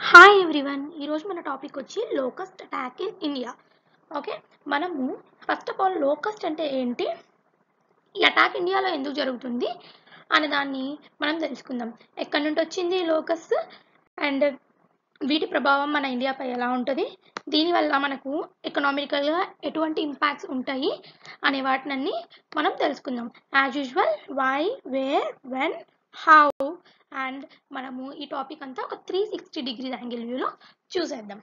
hi everyone ఈరోజు మన topic వచ్చి locust attack in India okay మనము ఫస్ట్ ఆఫ్ ఆల్ లోకస్ట్ అంటే ఏంటి ఈ అటాక్ ఇండియాలో ఎందుకు జరుగుతుంది అనే దాన్ని మనం తెలుసుకుందాం ఎక్కడి నుండి వచ్చింది లోకస్ అండ్ వీటి ప్రభావం మన ఇండియాపై ఎలా ఉంటుంది దీనివల్ల మనకు ఎకనామికల్గా ఎటువంటి ఇంపాక్ట్స్ ఉంటాయి అనే వాటినన్నీ మనం తెలుసుకుందాం as usual why where when how and మనము ఈ టాపిక్ అంతా ఒక త్రీ సిక్స్టీ డిగ్రీ యాంగిల్ వ్యూలో చూసేద్దాం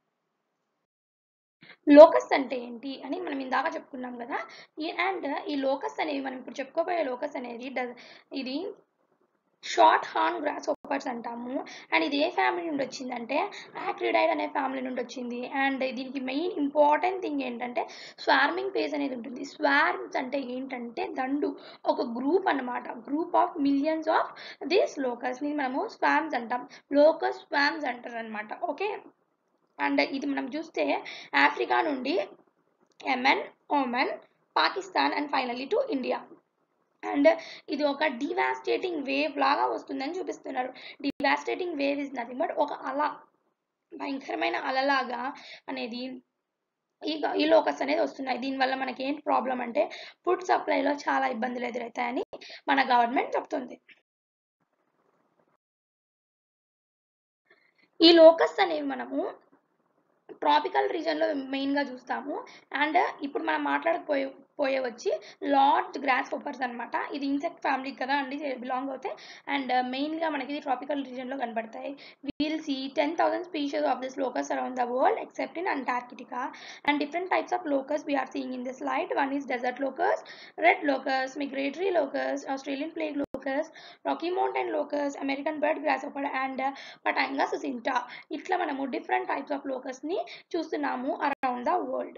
లోకస్ అంటే ఏంటి అని మనం ఇందాక చెప్పుకున్నాం కదా ఈ అండ్ ఈ లోకస్ అనేవి మనం ఇప్పుడు చెప్పుకోబోయే లోకస్ అనేది డస్ ఇది షార్ట్ హార్న్ గ్రాస్ ఓపర్స్ అంటాము అండ్ ఇది ఏ ఫ్యామిలీ నుండి వచ్చిందంటే యాక్రిడైడ్ అనే ఫ్యామిలీ నుండి వచ్చింది అండ్ దీనికి మెయిన్ ఇంపార్టెంట్ థింగ్ ఏంటంటే స్వార్మింగ్ ఫేజ్ అనేది ఉంటుంది స్వార్మ్స్ అంటే ఏంటంటే దండు ఒక గ్రూప్ అన్నమాట group of millions of this లోకస్ని మనము స్వామ్స్ అంటాం లోకస్ స్వామ్స్ అంటారు అనమాట ఓకే అండ్ ఇది మనం చూస్తే ఆఫ్రికా నుండి Yemen Oman Pakistan and finally to India and ఇది ఒక డివాస్టేటింగ్ వేవ్ లాగా వస్తుందని చూపిస్తున్నారు devastating wave is nothing but ఒక అల భయంకరమైన అలలాగా అనేది ఈ ఈ లోకస్ అనేది వస్తున్నాయి దీనివల్ల మనకి ఏంటి ప్రాబ్లం అంటే ఫుడ్ సప్లైలో చాలా ఇబ్బందులు ఎదురవుతాయని మన గవర్నమెంట్ చెప్తుంది ఈ లోకస్ అనేవి మనము ట్రాపికల్ రీజన్లో మెయిన్గా చూస్తాము అండ్ ఇప్పుడు మనం మాట్లాడకపోయే పోయే వచ్చి లార్జ్ గ్రాస్ హోపర్స్ అనమాట ఇది ఇన్సెక్ట్ ఫ్యామిలీ కదా అండి బిలాంగ్ అవుతాయి అండ్ మెయిన్గా మనకి ఇది ట్రాపికల్ రీజన్లో కనబడతాయి we'll see ten thousand species of this locust around the world except in Antarctica and different types of locust we are seeing in this light one is desert locust red locust migratory locust Australian plague locust Rocky Mountain locust American bird grasshopper and Patanga succincta ఇట్లా మనము different types of లోకస్ని చూస్తున్నాము around the world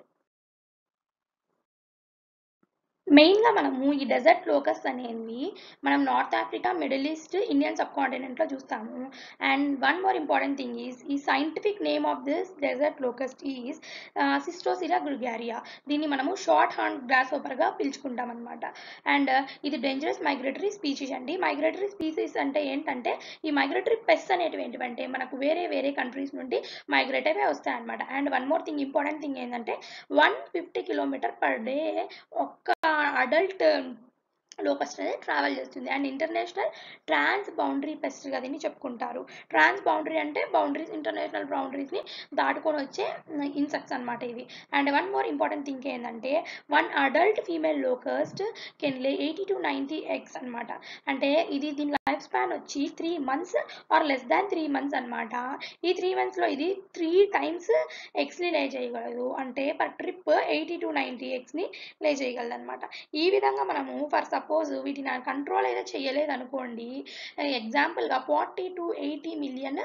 మెయిన్గా మనము ఈ dessert locust అనేవి మనం North Africa Middle East Indian సబ్ కాంటినెంట్లో చూస్తాము and one more important thing is ఈ scientific name of this desert locust is Schistocerca gregaria దీన్ని మనము షార్ట్ హార్న్ గ్రాస్ ఓపర్గా పిలుచుకుంటాం అనమాట అండ్ ఇది డేంజరస్ మైగ్రేటరీ స్పీసీస్ అండి మైగ్రేటరీ స్పీసీస్ అంటే ఏంటంటే ఈ మైగ్రేటరీ పెస్ట్ అనేటివి ఏంటివంటే మనకు వేరే వేరే కంట్రీస్ నుండి మైగ్రేట్ అయిపోయి వస్తాయి అనమాట and one more thing important thing ఏంటంటే one fifty kilometre per day ఒక్క అడల్ట్ లోకస్ట్ అనేది ట్రావెల్ చేస్తుంది అండ్ ఇంటర్నేషనల్ ట్రాన్స్ బౌండరీ పెస్ట్గా దీన్ని చెప్పుకుంటారు ట్రాన్స్ బౌండరీ అంటే బౌండరీస్ ఇంటర్నేషనల్ బౌండరీస్ని దాటుకొని వచ్చే ఇన్సెక్ట్స్ అనమాట ఇవి and one more important thing ఏంటంటే one adult female locust can lay eighty to ninety eggs అనమాట అంటే ఇది దీని లైఫ్ స్పాన్ వచ్చి three months or less than three months అనమాట ఈ త్రీ మంత్స్లో ఇది త్రీ టైమ్స్ ఎగ్స్ని లే చేయగలదు అంటే per trip eighty to ninety ఎగ్స్ని లే చేయగలదు అనమాట ఈ విధంగా మనము ఫర్ సపోజ్ వీటిని కంట్రోల్ అయితే చేయలేదు అనుకోండి ఎగ్జాంపుల్గా forty to eighty million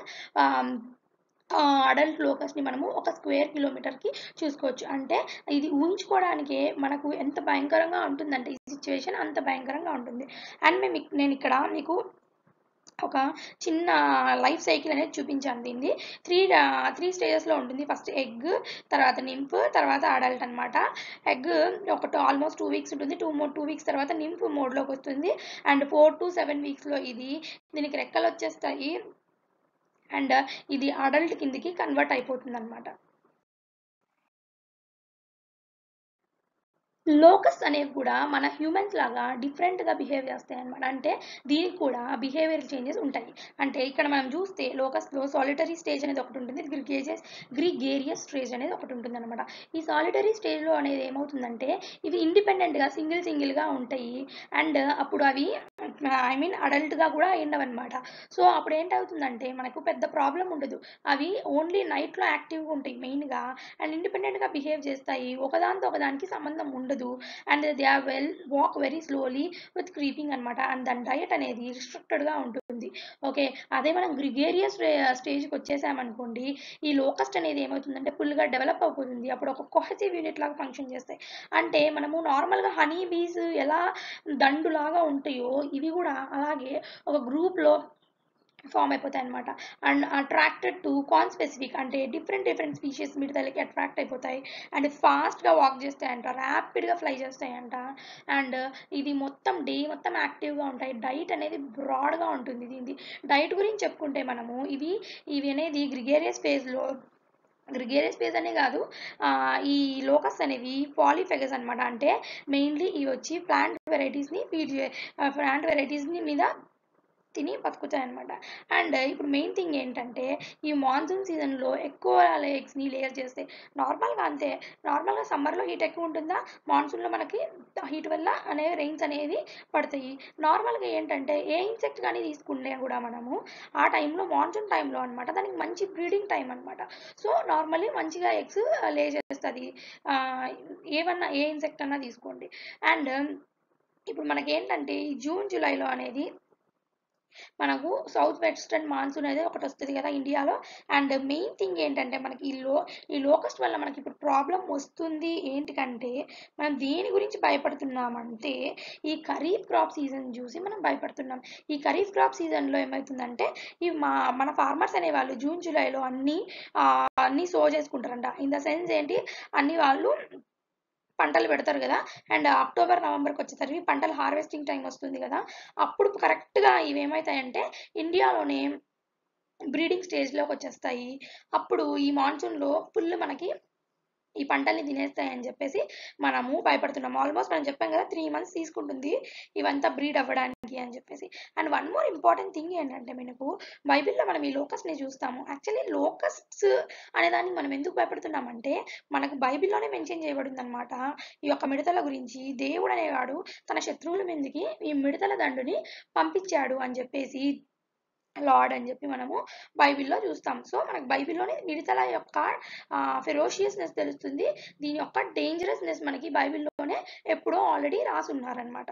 adult లోకస్ని మనము ఒక స్క్వేర్ కిలోమీటర్కి చూసుకోవచ్చు అంటే ఇది ఊహించుకోవడానికే మనకు ఎంత భయంకరంగా ఉంటుందంటే ఈ సిచ్యువేషన్ అంత భయంకరంగా ఉంటుంది అండ్ మేము నేను ఇక్కడ మీకు ఒక చిన్న లైఫ్ సైకిల్ అనేది చూపించాను దీన్ని త్రీ త్రీ స్టేజెస్లో ఉంటుంది ఫస్ట్ ఎగ్ తర్వాత నింప్ తర్వాత అడల్ట్ అనమాట ఎగ్ ఒక ఆల్మోస్ట్ టూ వీక్స్ ఉంటుంది టూ మో టూ వీక్స్ తర్వాత నింప్ మోడ్లోకి వస్తుంది అండ్ ఫోర్ టు సెవెన్ వీక్స్లో ఇది దీనికి రెక్కలు వచ్చేస్తాయి అండ్ ఇది అడల్ట్ కిందికి కన్వర్ట్ అయిపోతుంది అనమాట లోకస్ అనేవి కూడా మన హ్యూమన్స్ లాగా డిఫరెంట్గా బిహేవ్ చేస్తాయి అనమాట అంటే దీనికి కూడా బిహేవియర్ చేంజెస్ ఉంటాయి అంటే ఇక్కడ మనం చూస్తే లోకస్లో సాలిటరీ స్టేజ్ అనేది ఒకటి ఉంటుంది గ్రిగేరియస్ గ్రిగేరియస్ స్టేజ్ అనేది ఒకటి ఉంటుంది అనమాట ఈ సాలిటరీ స్టేజ్లో అనేది ఏమవుతుందంటే ఇవి ఇండిపెండెంట్గా సింగిల్ సింగిల్గా ఉంటాయి అండ్ అప్పుడు అవి ఐ మీన్ అడల్ట్గా కూడా ఉండవన్నమాట సో అప్పుడు ఏంటవుతుందంటే మనకు పెద్ద ప్రాబ్లం ఉండదు అవి ఓన్లీ నైట్లో యాక్టివ్గా ఉంటాయి మెయిన్గా అండ్ ఇండిపెండెంట్గా బిహేవ్ చేస్తాయి ఒకదానితో ఒకదానికి సంబంధం ఉండదు and they are well walk very slowly with creeping అనమాట అండ్ దాని డయట్ అనేది రిస్ట్రిక్టెడ్గా ఉంటుంది ఓకే అదే మనం గ్రిగేరియస్ స్టేజ్కి వచ్చేసామనుకోండి ఈ లోకస్ట్ అనేది ఏమవుతుందంటే ఫుల్గా డెవలప్ అయిపోతుంది అప్పుడు ఒక కొహసివ్ యూనిట్ లాగా ఫంక్షన్ చేస్తాయి అంటే మనము నార్మల్గా హనీ బీస్ ఎలా దండులాగా ఉంటాయో ఇవి కూడా అలాగే ఒక గ్రూప్లో ఫామ్ అయిపోతాయి అనమాట and attracted to conspecific అంటే డిఫరెంట్ డిఫరెంట్ స్పీషీస్ మిడతలకి అట్రాక్ట్ అయిపోతాయి అండ్ ఫాస్ట్గా వాక్ చేస్తాయంట ర్యాపిడ్గా ఫ్లై చేస్తాయంట అండ్ ఇది మొత్తం డే మొత్తం యాక్టివ్గా ఉంటాయి డైట్ అనేది బ్రాడ్గా ఉంటుంది దీనిది డైట్ గురించి చెప్పుకుంటే మనము ఇవి ఇవి అనేది గ్రిగేరియస్ ఫేజ్లో గ్రిగేరియస్ ఫేజ్ అనే కాదు ఆ, ఈ లోకస్ అనేవి పాలిఫెగస్ అనమాట అంటే మెయిన్లీ ఇవి వచ్చి ప్లాంట్ వెరైటీస్ని ఫీడ్ చే ప్లాంట్ వెరైటీస్ని మీద తిని బతుకుతాయి అనమాట అండ్ ఇప్పుడు మెయిన్ థింగ్ ఏంటంటే ఈ మాన్సూన్ సీజన్లో ఎక్కువ ఎగ్స్ని లేయర్ చేస్తాయి నార్మల్గా అంతే నార్మల్గా సమ్మర్లో హీట్ ఎక్కువ ఉంటుందా మాన్సూన్లో మనకి హీట్ వల్ల అనే రెయిన్స్ అనేవి పడతాయి నార్మల్గా ఏంటంటే ఏ ఇన్సెక్ట్ కానీ తీసుకునే కూడా మనము ఆ టైంలో మాన్సూన్ టైంలో అనమాట దానికి మంచి బ్రీడింగ్ టైం అనమాట సో నార్మల్లీ మంచిగా ఎగ్స్ లే చేస్తుంది ఏమన్నా ఏ ఇన్సెక్ట్ అన్నా తీసుకోండి అండ్ ఇప్పుడు మనకి ఏంటంటే ఈ జూన్ జూలైలో అనేది మనకు సౌత్ వెస్టర్న్ మాన్సూన్ అనేది ఒకటి వస్తుంది కదా ఇండియాలో అండ్ మెయిన్ థింగ్ ఏంటంటే మనకి ఈ లో ఈ లోకస్ట్ వల్ల మనకి ఇప్పుడు ప్రాబ్లం వస్తుంది ఏంటికంటే మనం దేని గురించి భయపడుతున్నామంటే ఈ ఖరీఫ్ క్రాప్ సీజన్ చూసి మనం భయపడుతున్నాం ఈ ఖరీఫ్ క్రాప్ సీజన్లో ఏమవుతుందంటే ఈ మా మన ఫార్మర్స్ అనేవాళ్ళు జూన్ జూలైలో అన్ని ఆ, అన్ని సో చేసుకుంటారంట ఇన్ ద సెన్స్ ఏంటి అన్ని వాళ్ళు పంటలు పెడతారు కదా అండ్ అక్టోబర్ నవంబర్కి వచ్చేసరికి పంటలు హార్వెస్టింగ్ టైం వస్తుంది కదా అప్పుడు కరెక్ట్గా ఇవి ఏమవుతాయంటే ఇండియాలోనే బ్రీడింగ్ స్టేజ్లోకి వచ్చేస్తాయి అప్పుడు ఈ మాన్సూన్లో ఫుల్ మనకి ఈ పంటల్ని తినేస్తాయని చెప్పేసి మనము భయపడుతున్నాం ఆల్మోస్ట్ మనం చెప్పాం కదా త్రీ మంత్స్ తీసుకుంటుంది ఇవంతా బ్రీడ్ అవ్వడానికి అని చెప్పేసి and one more important thing ఏంటంటే మనకు బైబిల్లో మనం ఈ లోకస్ని చూస్తాము యాక్చువల్లీ లోకస్ట్స్ అనే దానికి మనం ఎందుకు భయపడుతున్నామంటే మనకు బైబిల్లోనే మెన్షన్ చేయబడింది అనమాట ఈ యొక్క మిడతల గురించి దేవుడు అనేవాడు తన శత్రువుల మీదకి ఈ మిడతల దండుని పంపించాడు అని చెప్పేసి లార్డ్ అని చెప్పి మనము బైబిల్లో చూస్తాం సో మనకు బైబిల్లోనే మిడతల యొక్క ఫెరోషియస్నెస్ తెలుస్తుంది దీని యొక్క డేంజరస్నెస్ మనకి బైబిల్లోనే ఎప్పుడో ఆల్రెడీ రాసి ఉన్నారనమాట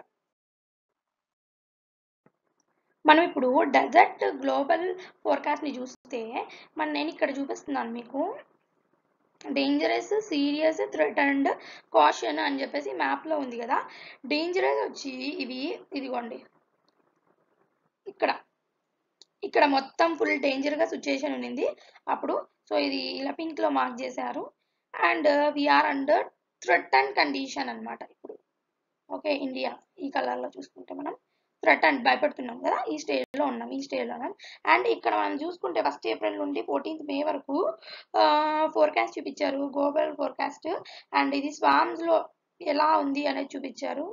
మనం ఇప్పుడు డెజర్ట్ గ్లోబల్ ఫోర్కాస్ట్ని చూస్తే మన నేను ఇక్కడ చూపిస్తున్నాను మీకు dangerous serious threat and caution అని చెప్పేసి మ్యాప్లో ఉంది కదా డేంజరస్ వచ్చి ఇవి ఇదిగోండి ఇక్కడ ఇక్కడ మొత్తం ఫుల్ డేంజర్గా సిచ్యుయేషన్ ఉన్నింది అప్పుడు సో ఇది ఇలా పింక్లో మార్క్ చేశారు and we are under threat and condition అన్నమాట ఇప్పుడు ఓకే ఇండియా ఈ కలర్లో చూసుకుంటే మనం థ్రెట్ అండ్ భయపడుతున్నాం కదా ఈ స్టేజ్లో ఉన్నాం ఈ స్టేజ్లో ఉన్నాం అండ్ ఇక్కడ మనం చూసుకుంటే ఫస్ట్ ఏప్రిల్ నుండి ఫోర్టీన్త్ మే వరకు ఫోర్కాస్ట్ చూపించారు గ్లోబల్ ఫోర్కాస్ట్ అండ్ ఇది స్వామ్స్లో ఎలా ఉంది అనేది చూపించారు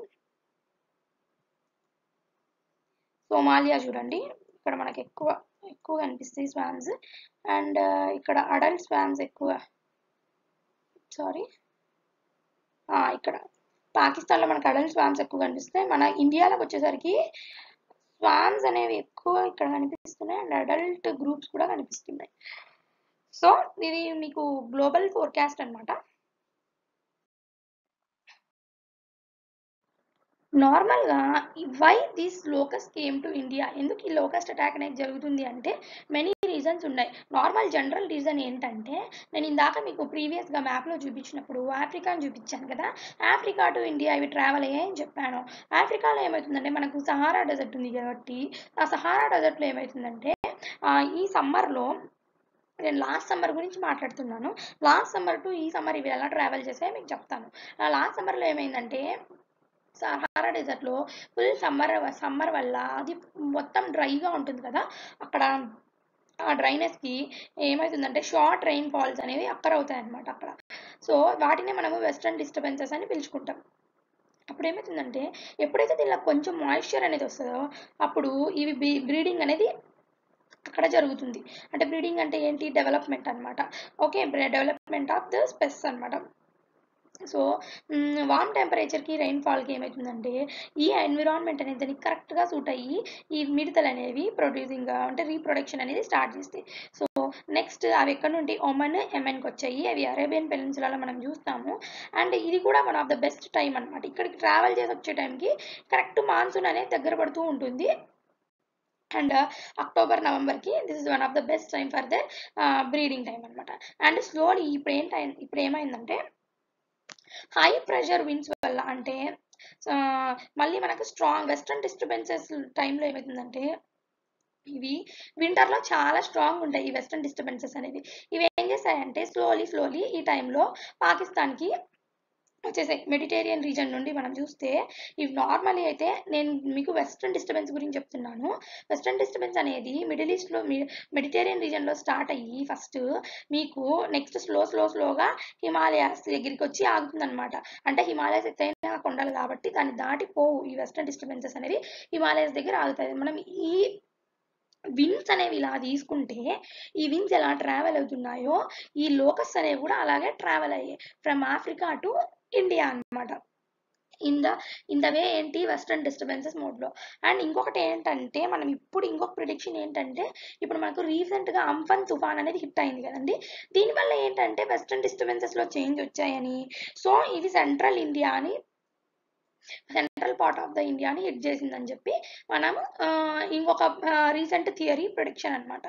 సోమాలియా చూడండి ఇక్కడ మనకి ఎక్కువ ఎక్కువ కనిపిస్తాయి స్వామ్స్ అండ్ ఇక్కడ అడల్ట్ స్వామ్స్ ఎక్కువ సారీ ఇక్కడ పాకిస్తాన్లో మనకు అడల్ట్ స్వామ్స్ ఎక్కువ కనిపిస్తాయి మన ఇండియాలోకి వచ్చేసరికి స్వామ్స్ అనేవి ఎక్కువ ఇక్కడ కనిపిస్తున్నాయి అండ్ అడల్ట్ గ్రూప్స్ కూడా కనిపిస్తున్నాయి సో ఇది మీకు గ్లోబల్ ఫోర్కాస్ట్ అనమాట నార్మల్గా why this locust came to India ఎందుకు ఈ లోకస్ట్ అటాక్ అనేది జరుగుతుంది అంటే మెనీ రీజన్స్ ఉన్నాయి నార్మల్ జనరల్ రీజన్ ఏంటంటే నేను ఇందాక మీకు ప్రీవియస్గా మ్యాప్లో చూపించినప్పుడు ఆఫ్రికాని చూపించాను కదా ఆఫ్రికా టు ఇండియా ఇవి ట్రావెల్ అయ్యాయని చెప్పాను ఆఫ్రికాలో ఏమవుతుందంటే మనకు సహారా డెజర్ట్ ఉంది కాబట్టి ఆ సహారా డెజర్ట్లో ఏమవుతుందంటే ఈ సమ్మర్లో నేను లాస్ట్ సమ్మర్ గురించి మాట్లాడుతున్నాను లాస్ట్ సమ్మర్ టు ఈ సమ్మర్ ఇవి ఎలా ట్రావెల్ చేసాయో మీకు చెప్తాను లాస్ట్ సమ్మర్లో ఏమైందంటే సహారా డెజర్ట్లో ఫుల్ సమ్మర్ సమ్మర్ వల్ల అది మొత్తం డ్రైగా ఉంటుంది కదా అక్కడ ఆ డ్రైనెస్కి ఏమవుతుందంటే షార్ట్ రెయిన్ ఫాల్స్ అనేవి అక్కర్ అవుతాయి అనమాట అక్కడ సో వాటిని మనము వెస్ట్రన్ డిస్టర్బెన్సెస్ అని పిలుచుకుంటాం అప్పుడు ఏమవుతుందంటే ఎప్పుడైతే దీనిలో కొంచెం మాయిశ్చర్ అనేది వస్తుందో అప్పుడు ఇవి బ్రీడింగ్ అనేది అక్కడ జరుగుతుంది అంటే బ్రీడింగ్ అంటే ఏంటి డెవలప్మెంట్ అనమాట okay development of the space అనమాట సో వామ్ టెంపరేచర్కి రెయిన్ఫాల్కి ఏమవుతుందంటే ఈ ఎన్విరాన్మెంట్ అనేది దానికి కరెక్ట్గా సూట్ అయ్యి ఈ మిడతలు అనేవి ప్రొడ్యూసింగ్ అంటే రీప్రొడక్షన్ అనేది స్టార్ట్ చేస్తాయి సో నెక్స్ట్ అవి ఎక్కడ నుండి ఒమన్ ఎమెన్కి వచ్చాయి అవి అరేబియన్ పెనిన్సులాలో మనం చూస్తాము అండ్ ఇది కూడా one of the best time అనమాట ఇక్కడికి ట్రావెల్ చేసి వచ్చే టైంకి కరెక్ట్ మాన్సూన్ అనేది దగ్గర పడుతూ ఉంటుంది అండ్ అక్టోబర్ నవంబర్కి this is one of the best time for the breeding time అనమాట అండ్ స్లోలీ ఇప్పుడు ఏంటి ఇప్పుడు ఏమైందంటే హై ప్రెషర్ విన్స్ వల్ల అంటే మళ్ళీ మనకు స్ట్రాంగ్ వెస్ట్రన్ డిస్టర్బెన్సెస్ టైంలో ఏమవుతుందంటే ఇవి వింటర్లో చాలా స్ట్రాంగ్ ఉంటాయి ఈ వెస్ట్రన్ డిస్టర్బెన్సెస్ అనేవి ఇవి ఏం చేస్తాయంటే స్లోలీ స్లోలీ ఈ టైంలో పాకిస్తాన్కి వచ్చేసాయి మెడిటేరియన్ రీజన్ నుండి మనం చూస్తే ఇవి నార్మల్లీ అయితే నేను మీకు వెస్ట్రన్ డిస్టర్బెన్స్ గురించి చెప్తున్నాను వెస్ట్రన్ డిస్టర్బెన్స్ అనేది మిడిల్ ఈస్ట్లో మెడిటేరియన్ రీజన్లో స్టార్ట్ అయ్యి ఫస్ట్ మీకు నెక్స్ట్ స్లో స్లో స్లోగా హిమాలయాస్ దగ్గరికి వచ్చి ఆగుతుంది అనమాట అంటే హిమాలయాస్ ఎత్తైన కొండలు కాబట్టి దాన్ని దాటిపోవు ఈ వెస్ట్రన్ డిస్టర్బెన్సెస్ అనేవి హిమాలయాస్ దగ్గర ఆగుతాయి మనం ఈ విన్స్ అనేవి ఇలా తీసుకుంటే ఈ విన్స్ ఎలా ట్రావెల్ అవుతున్నాయో ఈ లోకస్ అనేవి కూడా అలాగే ట్రావెల్ అయ్యాయి ఫ్రమ్ ఆఫ్రికా టు ఇండియా అన్నమాట in the in the way ఏంటి వెస్ట్రన్ డిస్టర్బెన్సెస్ మోడ్లో అండ్ ఇంకొకటి ఏంటంటే మనం ఇప్పుడు ఇంకొక ప్రిడిక్షన్ ఏంటంటే ఇప్పుడు మనకు రీసెంట్గా అంఫన్ తుఫాన్ అనేది హిట్ అయింది కదండి దీనివల్ల ఏంటంటే వెస్ట్రన్ డిస్టర్బెన్సెస్లో చేంజ్ వచ్చాయని సో ఇది సెంట్రల్ ఇండియా అని సెంట్రల్ పార్ట్ ఆఫ్ ద ఇండియాని హిట్ చేసిందని చెప్పి మనం ఆ, ఇంకొక రీసెంట్ థియరీ ప్రొడిక్షన్ అన్నమాట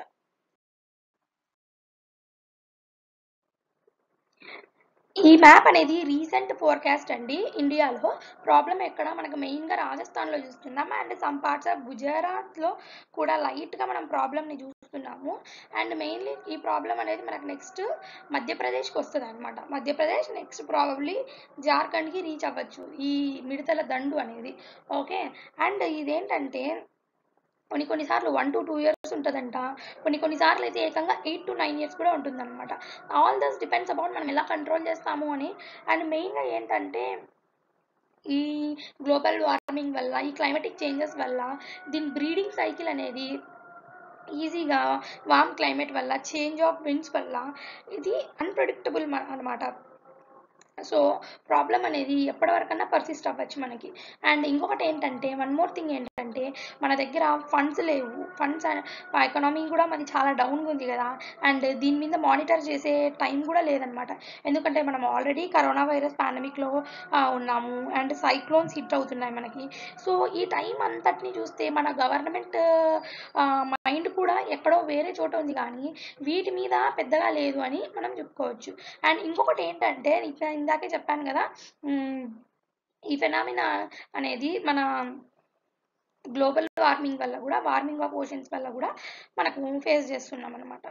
ఈ మ్యాప్ అనేది రీసెంట్ ఫోర్కాస్ట్ అండి ఇండియాలో ప్రాబ్లం ఎక్కడ మనకు మెయిన్గా రాజస్థాన్లో చూస్తున్నాం అండ్ సమ్ పార్ట్స్ ఆఫ్ గుజరాత్లో కూడా లైట్గా మనం ప్రాబ్లమ్ని చూస్తున్నాము అండ్ మెయిన్లీ ఈ ప్రాబ్లం అనేది మనకు నెక్స్ట్ మధ్యప్రదేశ్కి వస్తుంది అనమాట మధ్యప్రదేశ్ నెక్స్ట్ ప్రాబబ్లీ జార్ఖండ్కి రీచ్ అవ్వచ్చు ఈ మిడతల దండు అనేది ఓకే అండ్ ఇదేంటంటే కొన్ని కొన్నిసార్లు వన్ టు టూ ఇయర్స్ ఉంటుందంట కొన్ని కొన్నిసార్లు అయితే ఏకంగా ఎయిట్ టు నైన్ ఇయర్స్ కూడా ఉంటుందన్నమాట ఆల్ దస్ డిపెండ్స్ అబౌట్ మనం ఎలా కంట్రోల్ చేస్తాము అని అండ్ మెయిన్గా ఏంటంటే ఈ గ్లోబల్ వార్మింగ్ వల్ల ఈ క్లైమేటిక్ చేంజెస్ వల్ల దీని బ్రీడింగ్ సైకిల్ అనేది ఈజీగా వామ్ క్లైమేట్ వల్ల చేంజ్ ఆఫ్ విండ్స్ వల్ల ఇది అన్ప్రెడిక్టబుల్ అనమాట సో ప్రాబ్లం అనేది ఎప్పటి వరకన్నా పర్సిస్ట్ అవ్వచ్చు మనకి అండ్ ఇంకొకటి ఏంటంటే వన్ మోర్ థింగ్ ఏంటంటే మన దగ్గర ఫండ్స్ లేవు ఫండ్స్ ఎకనామీ కూడా మనకి చాలా డౌన్గా ఉంది కదా అండ్ దీని మీద మానిటర్ చేసే టైం కూడా లేదనమాట ఎందుకంటే మనం ఆల్రెడీ కరోనా వైరస్ పాండమిక్లో ఉన్నాము అండ్ సైక్లోన్స్ హిట్ అవుతున్నాయి మనకి సో ఈ టైం అంతటిని చూస్తే మన గవర్నమెంట్ మైండ్ కూడా ఎక్కడో వేరే చోట ఉంది కానీ వీటి మీద పెద్దగా లేదు అని మనం చెప్పుకోవచ్చు అండ్ ఇంకొకటి ఏంటంటే ఇక ఇందాకే చెప్పాను కదా ఉమ్, ఈ ఫెనామినా అనేది మన గ్లోబల్ వార్మింగ్ వల్ల కూడా వార్మింగ్ ఆఫ్ ఓషన్స్ వల్ల కూడా మనకు ఫేస్ చేస్తున్నాం అనమాట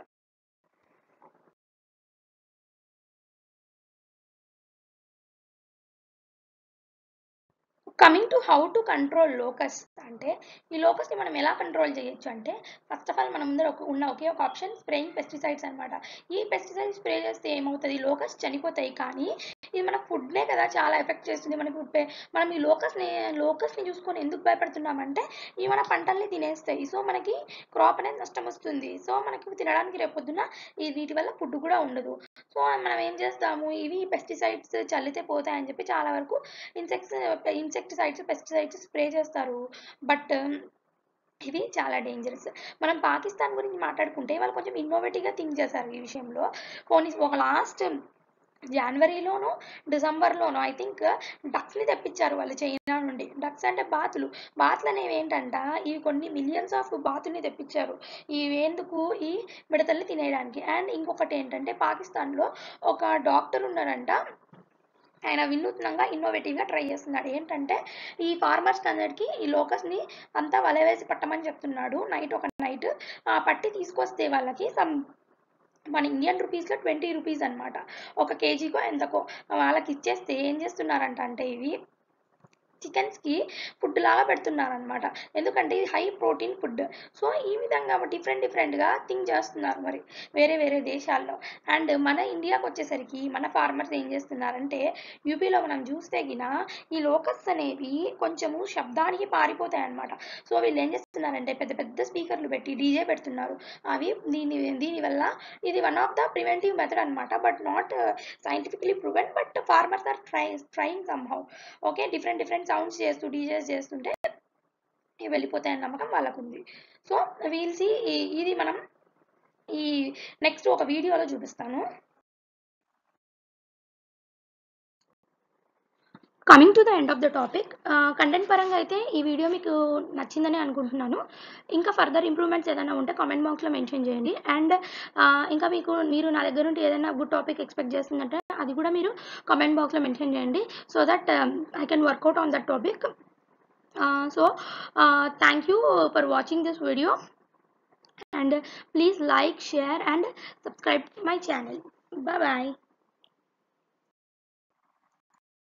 coming to how to control locust అంటే ఈ లోకస్ని మనం ఎలా కంట్రోల్ చేయొచ్చు అంటే ఫస్ట్ ఆఫ్ ఆల్ మన ముందర ఒక ఉన్న ఒకే ఒక ఆప్షన్ స్ప్రేయింగ్ పెస్టిసైడ్స్ అనమాట ఈ పెస్టిసైడ్స్ స్ప్రే చేస్తే ఏమవుతుంది లోకస్ చనిపోతాయి కానీ ఇది మన ఫుడ్నే కదా చాలా ఎఫెక్ట్ చేస్తుంది మనకి పె- మనం ఈ లోకస్ని లోకస్ని చూసుకొని ఎందుకు భయపడుతున్నామంటే ఇవి మన పంటల్ని తినేస్తాయి సో మనకి క్రాప్ అనేది నష్టం వస్తుంది సో మనకి తినడానికి రేపొద్దున ఈ వీటి వల్ల ఫుడ్ కూడా ఉండదు సో మనం ఏం చేస్తాము ఇవి పెస్టిసైడ్స్ చల్లితే పోతాయని చెప్పి చాలా వరకు ఇన్సెక్ట్స్ ఇన్సెక్టిసైడ్స్ పెస్టిసైడ్స్ స్ప్రే చేస్తారు బట్ ఇవి చాలా డేంజరస్ మనం పాకిస్తాన్ గురించి మాట్లాడుకుంటే వాళ్ళు కొంచెం ఇన్నోవేటివ్గా థింక్ చేశారు ఈ విషయంలో కొన్ని ఒక లాస్ట్ జనవరిలోను డిసెంబర్లోను ఐ థింక్ డక్స్ని తెప్పించారు వాళ్ళు చైనా నుండి డక్స్ అంటే బాతులు బాతులు అనేవి ఏంటంట ఇవి కొన్ని మిలియన్స్ ఆఫ్ బాతుల్ని తెప్పించారు ఇవి ఎందుకు ఈ మిడతల్ని తినేయడానికి అండ్ ఇంకొకటి ఏంటంటే పాకిస్తాన్లో ఒక డాక్టర్ ఉన్నారంట ఆయన వినూత్నంగా ఇన్నోవేటివ్గా ట్రై చేస్తున్నాడు ఏంటంటే ఈ ఫార్మర్స్ అందరికి ఈ లోకస్ని అంతా వల వేసి పట్టమని చెప్తున్నాడు నైట్ ఒక నైట్ పట్టి తీసుకొస్తే వాళ్ళకి సమ్ మన ఇండియన్ రూపీస్లో ట్వంటీ రూపీస్ అన్నమాట ఒక కేజీకో ఎంతకో వాళ్ళకి ఇచ్చేస్తే ఏం చేస్తున్నారంట అంటే ఇవి చికెన్స్కి ఫుడ్ లాగా పెడుతున్నారనమాట ఎందుకంటే ఇది హై ప్రోటీన్ ఫుడ్ సో ఈ విధంగా డిఫరెంట్ డిఫరెంట్గా థింక్ చేస్తున్నారు మరి వేరే వేరే దేశాల్లో అండ్ మన ఇండియాకి వచ్చేసరికి మన ఫార్మర్స్ ఏం చేస్తున్నారంటే యూపీలో మనం చూస్తే గిన ఈ లోకస్ అనేవి కొంచెము శబ్దానికి పారిపోతాయి అనమాట సో వీళ్ళు ఏం చేస్తున్నారంటే పెద్ద పెద్ద స్పీకర్లు పెట్టి డీజే పెడుతున్నారు అవి దీని దీనివల్ల ఇది one of the preventive method అనమాట but not scientifically proven but farmers are try trying somehow okay different different sounds చేస్తూ డీజేస్ చేస్తుంటే ఇవి వెళ్ళిపోతాయని నమ్మకం వాళ్ళకు ఉంది సో వీల్సి ఇది మనం ఈ నెక్స్ట్ ఒక వీడియోలో చూపిస్తాను coming to the end of the topic content పరంగా అయితే ఈ వీడియో మీకు నచ్చిందని అనుకుంటున్నాను ఇంకా ఫర్దర్ ఇంప్రూవ్మెంట్స్ ఏదైనా ఉంటే కామెంట్ బాక్స్లో మెన్షన్ చేయండి అండ్ ఇంకా మీకు మీరు నా దగ్గర నుండి ఏదైనా గుడ్ టాపిక్ ఎక్స్పెక్ట్ చేస్తుందంటే అది కూడా మీరు కామెంట్ బాక్స్లో మెన్షన్ చేయండి so that I can work out on that topic so thank you for watching this video and please like share and subscribe my channel bye bye